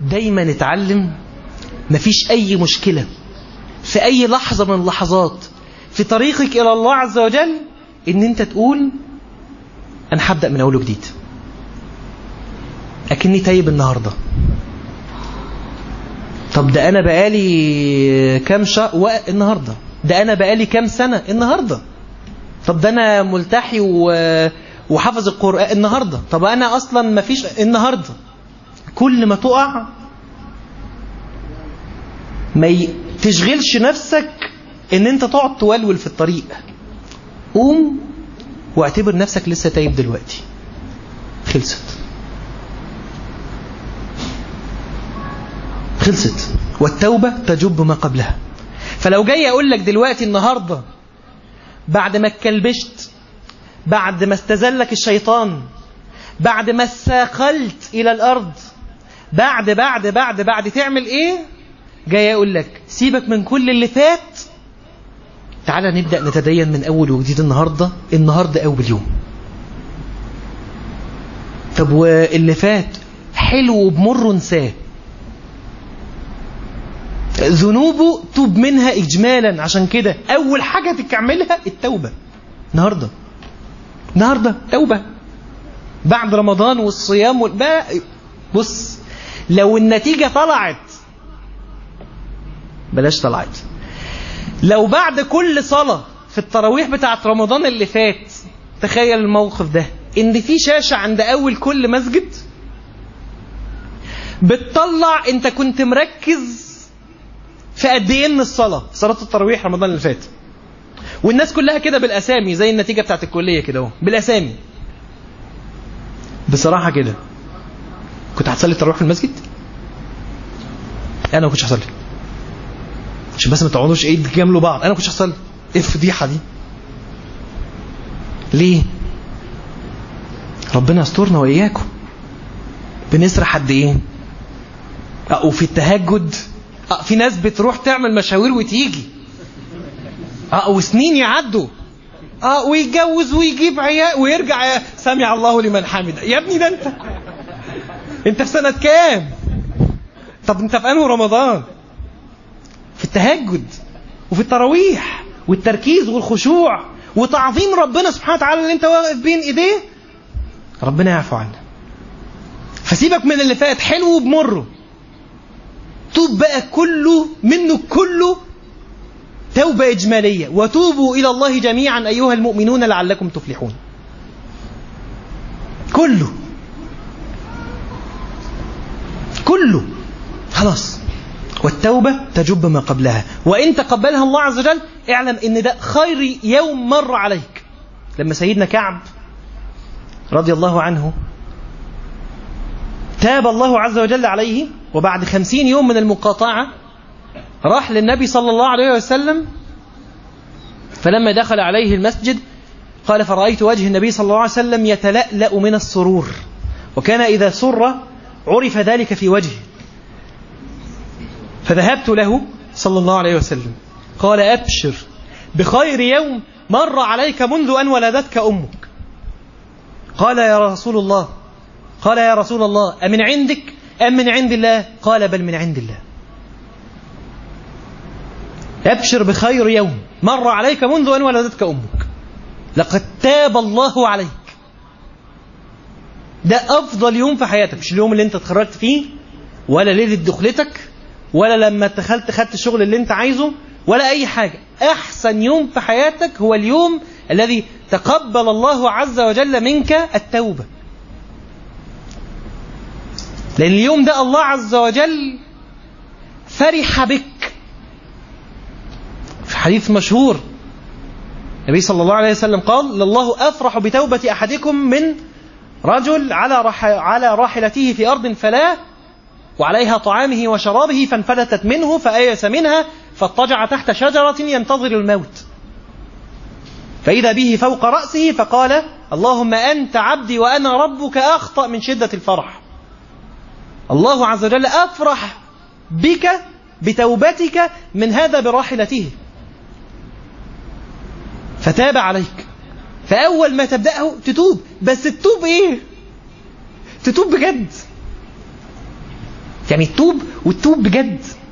دايما اتعلم مفيش أي مشكلة في أي لحظة من اللحظات في طريقك إلى الله عز وجل إن أنت تقول أنا هبدأ من أول وجديد أكني تايب النهاردة طب ده أنا بقالي كام شهر النهاردة ده أنا بقالي كام سنة النهاردة طب ده أنا ملتحي و... وحافظ القرآن النهاردة طب أنا أصلا ما فيش النهاردة كل ما تقع ما ي... تشغلش نفسك ان انت تقعد تولول في الطريق قوم واعتبر نفسك لسه تايب دلوقتي خلصت خلصت والتوبة تجب ما قبلها فلو جاي اقول لك دلوقتي النهاردة بعد ما اتكلبشت بعد ما استزلك الشيطان بعد ما ساقلت الى الارض بعد بعد بعد بعد تعمل ايه جاي اقول لك سيبك من كل اللي فات تعالى نبدأ نتدين من أول وجديد النهاردة النهاردة أول يوم طب واللي فات حلو وبمر نساه ذنوبه توب منها إجمالا عشان كده أول حاجة تكملها التوبة النهاردة النهاردة توبة بعد رمضان والصيام والباقي بص لو النتيجة طلعت بلاش طلعت لو بعد كل صلاة في التراويح بتاعت رمضان اللي فات تخيل الموقف ده ان في شاشة عند اول كل مسجد بتطلع انت كنت مركز في قد ايه من الصلاة صلاة التراويح رمضان اللي فات والناس كلها كده بالاسامي زي النتيجة بتاعت الكلية كده اهو بالاسامي بصراحة كده كنت هتصلي التراويح في المسجد انا ما كنتش هصلي عشان بس ما تقعدوش ايه تجاملوا بعض انا ما كنتش هصلي ايه الفضيحه دي ليه ربنا يسترنا واياكم بنسرح قد ايه اه وفي التهجد اه في ناس بتروح تعمل مشاوير وتيجي اه وسنين يعدوا اه ويتجوز ويجيب عيال ويرجع يا سمع الله لمن حمده يا ابني ده انت انت في سنه كام طب انت في انهي رمضان في التهجد وفي التراويح والتركيز والخشوع وتعظيم ربنا سبحانه وتعالى اللي انت واقف بين ايديه ربنا يعفو عنا فسيبك من اللي فات حلو وبمره توب بقى كله منه كله توبة إجمالية وتوبوا إلى الله جميعا أيها المؤمنون لعلكم تفلحون كله كله خلاص والتوبة تجب ما قبلها وإن تقبلها الله عز وجل اعلم إن ده خير يوم مر عليك لما سيدنا كعب رضي الله عنه تاب الله عز وجل عليه وبعد خمسين يوم من المقاطعة راح للنبي صلى الله عليه وسلم فلما دخل عليه المسجد قال فرأيت وجه النبي صلى الله عليه وسلم يتلألأ من السرور وكان إذا سر عرف ذلك في وجهه فذهبت له صلى الله عليه وسلم قال أبشر بخير يوم مر عليك منذ أن ولدتك أمك قال يا رسول الله قال يا رسول الله أمن عندك أم من عند الله قال بل من عند الله أبشر بخير يوم مر عليك منذ أن ولدتك أمك لقد تاب الله عليك ده أفضل يوم في حياتك مش اليوم اللي أنت اتخرجت فيه ولا ليلة دخلتك ولا لما دخلت خدت الشغل اللي أنت عايزه ولا أي حاجة أحسن يوم في حياتك هو اليوم الذي تقبل الله عز وجل منك التوبة لأن اليوم ده الله عز وجل فرح بك في حديث مشهور النبي صلى الله عليه وسلم قال لله أفرح بتوبة أحدكم من رجل على رح على راحلته في أرض فلا وعليها طعامه وشرابه فانفلتت منه فأيس منها فاضطجع تحت شجرة ينتظر الموت فإذا به فوق رأسه فقال اللهم أنت عبدي وأنا ربك أخطأ من شدة الفرح الله عز وجل أفرح بك بتوبتك من هذا براحلته فتاب عليك فأول ما تبدأه تتوب بس تتوب إيه تتوب بجد يعني توب وتوب بجد